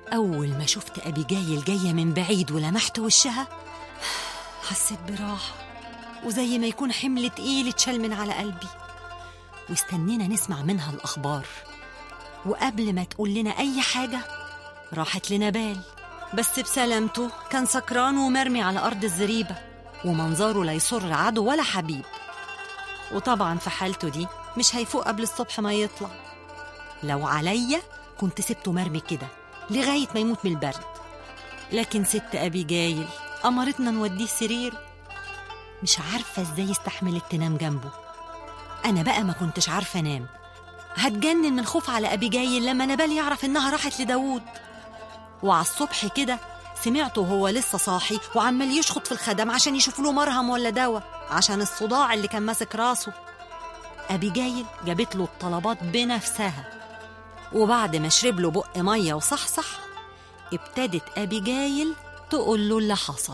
أول ما شفت أبيجايل جاية من بعيد ولمحت وشها حسيت براحة وزي ما يكون حمل تقيل اتشال من على قلبي واستنينا نسمع منها الأخبار وقبل ما تقول لنا أي حاجة راحت لنبال بس بسلامته كان سكران ومرمي على أرض الزريبة ومنظره لا يسر عدو ولا حبيب وطبعا في حالته دي مش هيفوق قبل الصبح ما يطلع لو عليا كنت سبته مرمي كده لغاية ما يموت من البرد لكن ست أبي جايل أمرتنا نوديه السرير مش عارفة ازاي استحملت تنام جنبه أنا بقى ما كنتش عارفة أنام هتجنن من خوف على أبي جايل لما نبال يعرف إنها راحت لداوود وعلى الصبح كده سمعته وهو لسه صاحي وعمال يشخط في الخدم عشان يشوف له مرهم ولا دواء عشان الصداع اللي كان ماسك راسه أبي جايل جابت له الطلبات بنفسها وبعد ما شرب له بق مية وصحصح ابتدت أبي جايل تقول له اللي حصل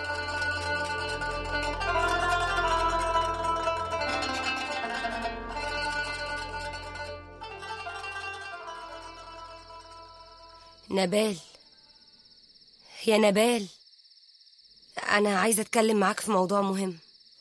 نبال يا نبال أنا عايزة أتكلم معاك في موضوع مهم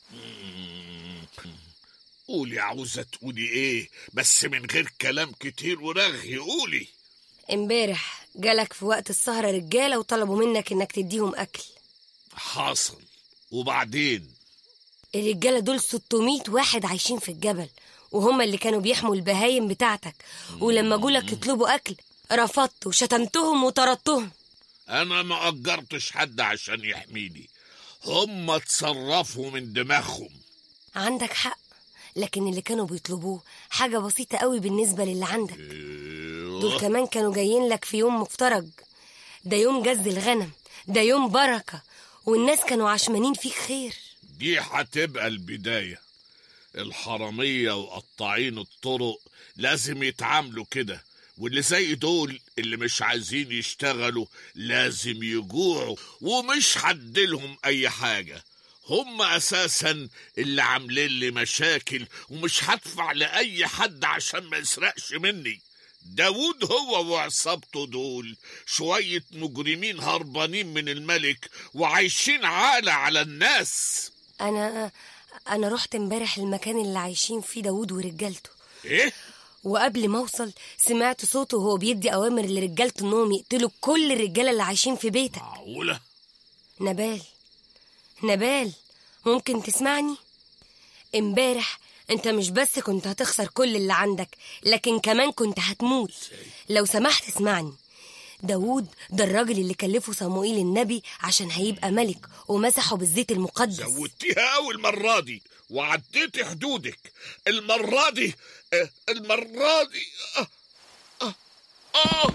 قولي عاوزة تقولي ايه بس من غير كلام كتير ورغي قولي امبارح جالك في وقت السهرة رجالة وطلبوا منك إنك تديهم أكل حصل وبعدين الرجالة دول 600 واحد عايشين في الجبل وهم اللي كانوا بيحموا البهايم بتاعتك ولما جولك يطلبوا أكل رفضت وشتمتهم وطردتهم انا ما اجرتش حد عشان يحميني هم اتصرفوا من دماغهم عندك حق لكن اللي كانوا بيطلبوه حاجة بسيطة قوي بالنسبة للي عندك دول كمان كانوا جايين لك في يوم مفترج ده يوم جز الغنم ده يوم بركة والناس كانوا عشمانين فيك خير دي هتبقى البداية الحرامية وقطاعين الطرق لازم يتعاملوا كده واللي زي دول اللي مش عايزين يشتغلوا لازم يجوعوا ومش هديلهم اي حاجة هم اساسا اللي عاملين لي مشاكل ومش هدفع لاي حد عشان ما يسرقش مني داود هو وعصابته دول شوية مجرمين هربانين من الملك وعايشين عالة على الناس أنا أنا رحت امبارح المكان اللي عايشين فيه داوود ورجالته ايه وقبل ما اوصل سمعت صوته وهو بيدي اوامر لرجالته انهم يقتلوا كل الرجاله اللي عايشين في بيتك معقولة نبال نبال ممكن تسمعني امبارح انت مش بس كنت هتخسر كل اللي عندك لكن كمان كنت هتموت لو سمحت اسمعني داوود ده الراجل اللي كلفه صموئيل النبي عشان هيبقى ملك ومسحه بالزيت المقدس زودتيها أول مرة دي وعديتي حدودك المرة دي آه، المرة دي آه آه آه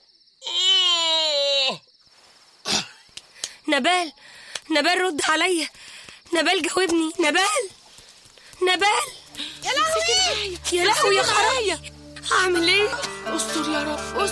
آه نبال نبال رد عليا نبال جاوبني نبال نبال يا لهوي يا لهوي يا خرابي معايا هعمل ايه استر يا رب استر